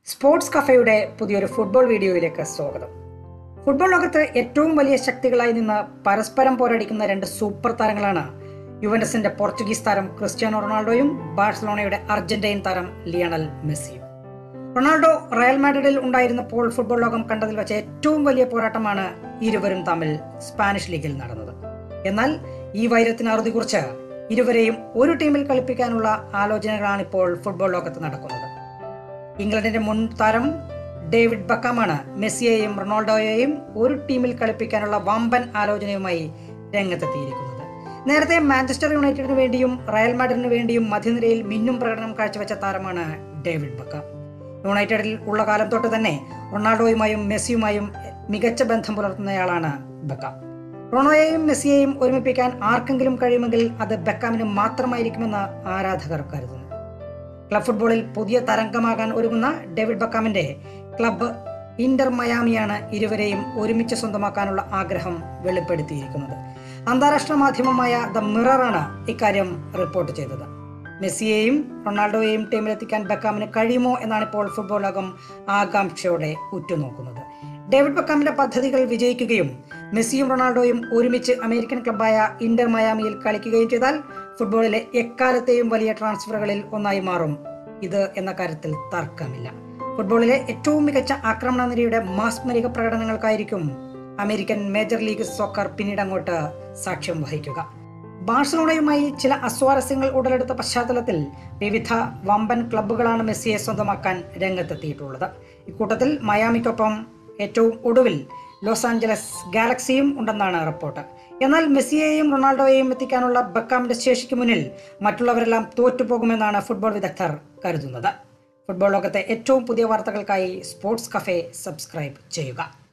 sports കഫയുടെ പുതിയൊരു football വീഡിയോയിലേക്ക് സ്വാഗതം ഫുട്ബോൾ ലോകത്ത് ഏറ്റവും വലിയ ശക്തികളായി നിന്ന് പരസ്പരം പോരടിക്കുന്ന രണ്ട് സൂപ്പർ താരങ്ങളാണ് യുവൻഡസിന്റെ പോർച്ചുഗീസ് താരം ക്രിസ്ത്യാനോ റൊണാൾഡോയും ബാഴ്സലോണയുടെ അർജന്റൈൻ താരം ലിയണൽ മെസ്സിയും റൊണാൾഡോ റയൽ മാഡ്രിഡിൽ ഉണ്ടായിരുന്നപ്പോൾ ഫുട്ബോൾ ലോകം കണ്ടതിൽ വെച്ച ഏറ്റവും വലിയ പോരാട്ടമാണ് ഇരുവരും തമ്മിൽ സ്പാനിഷ് ലീഗിൽ നടന്നത് എന്നാൽ ഈ വൈരത്തിന് അറുതി കുറിച്ച് ഇരുവരെയും ഒരു ടീമിൽ കളിപ്പിക്കാനുള്ള ആലോചനകളാണ് ഇപ്പോൾ ഫുട്ബോൾ ലോകത്ത് നടക്കുന്നത് ഇംഗ്ലണ്ടിന്റെ മുൻ താരം ഡേവിഡ് ബക്കാമാണ് മെസ്സിയെയും റൊണാൾഡോയെയും ഒരു ടീമിൽ കളിപ്പിക്കാനുള്ള വമ്പൻ ആലോചനയുമായി രംഗത്തെത്തിയിരിക്കുന്നത് നേരത്തെ മാഞ്ചസ്റ്റർ യുണൈറ്റഡിന് വേണ്ടിയും റയൽ മാഡ്രിഡിന് വേണ്ടിയും മധ്യനിരയിൽ മിന്നും പ്രകടനം കാഴ്ചവെച്ച താരമാണ് ഡേവിഡ് ബക്ക യുണൈറ്റഡിൽ ഉള്ള കാലം തൊട്ട് തന്നെ റൊണാൾഡോയുമായും മെസ്സിയുമായും മികച്ച ബന്ധം പുലർത്തുന്നയാളാണ് ബക്ക റൊണോയെയും മെസ്സിയെയും ഒരുമിപ്പിക്കാൻ ആർക്കെങ്കിലും കഴിയുമെങ്കിൽ അത് ബെക്കാമിന് മാത്രമായിരിക്കുമെന്ന് ആരാധകർ കരുതുന്നു ക്ലബ് ഫുട്ബോളിൽ പുതിയ തരംഗമാകാൻ ഒരുങ്ങുന്ന ഡേവിഡ് ബക്കാമിന്റെ ക്ലബ്ബ് ഇന്റർ മയാമിയാണ് ഇരുവരെയും ഒരുമിച്ച് സ്വന്തമാക്കാനുള്ള ആഗ്രഹം വെളിപ്പെടുത്തിയിരിക്കുന്നത് അന്താരാഷ്ട്ര മാധ്യമമായ ദ മിററാണ് ഇക്കാര്യം റിപ്പോർട്ട് ചെയ്തത് മെസ്സിയെയും റൊണാൾഡോയെയും ടീമിലെത്തിക്കാൻ ബക്കാമിന് കഴിയുമോ എന്നാണ് ഇപ്പോൾ ഫുട്ബോൾ ലോകം ആകാംക്ഷയോടെ ഉറ്റുനോക്കുന്നത് ഡേവിഡ് ബക്കാമിന്റെ പദ്ധതികൾ വിജയിക്കുകയും മെസ്സിയും റൊണാൾഡോയും ഒരുമിച്ച് അമേരിക്കൻ ക്ലബായ ഇന്റർ മയാമിയിൽ കളിക്കുകയും ചെയ്താൽ ഫുട്ബോളിലെ എക്കാലത്തെയും വലിയ ട്രാൻസ്ഫറുകളിൽ ഒന്നായി മാറും ഇത് എന്ന കാര്യത്തിൽ തർക്കമില്ല ഫുട്ബോളിലെ ഏറ്റവും മികച്ച ആക്രമണ നിരയുടെ മാസ്മരിക പ്രകടനങ്ങൾക്കായിരിക്കും അമേരിക്കൻ മേജർ ലീഗ് സോക്കർ പിന്നീട് അങ്ങോട്ട് സാക്ഷ്യം വഹിക്കുക ബാഴ്സലോണയുമായി ചില അസ്വാരസ്യങ്ങൾ ഉടലെടുത്ത പശ്ചാത്തലത്തിൽ വിവിധ വമ്പൻ ക്ലബ്ബുകളാണ് മെസ്സിയെ സ്വന്തമാക്കാൻ രംഗത്തെത്തിയിട്ടുള്ളത് ഇക്കൂട്ടത്തിൽ മയാമിക്കൊപ്പം ഏറ്റവും ഒടുവിൽ ലോസ് ആഞ്ചലസ് ഗാലക്സിയും ഉണ്ടെന്നാണ് റിപ്പോർട്ട് എന്നാൽ മെസ്സിയെയും റൊണാൾഡോയെയും എത്തിക്കാനുള്ള ബക്കാമിന്റെ ശേഷിക്ക് മുന്നിൽ മറ്റുള്ളവരെല്ലാം തോറ്റുപോകുമെന്നാണ് ഫുട്ബോൾ വിദഗ്ധർ കരുതുന്നത് ഫുട്ബോൾ ലോകത്തെ ഏറ്റവും പുതിയ വാർത്തകൾക്കായി സ്പോർട്സ് കഫേ സബ്സ്ക്രൈബ് ചെയ്യുക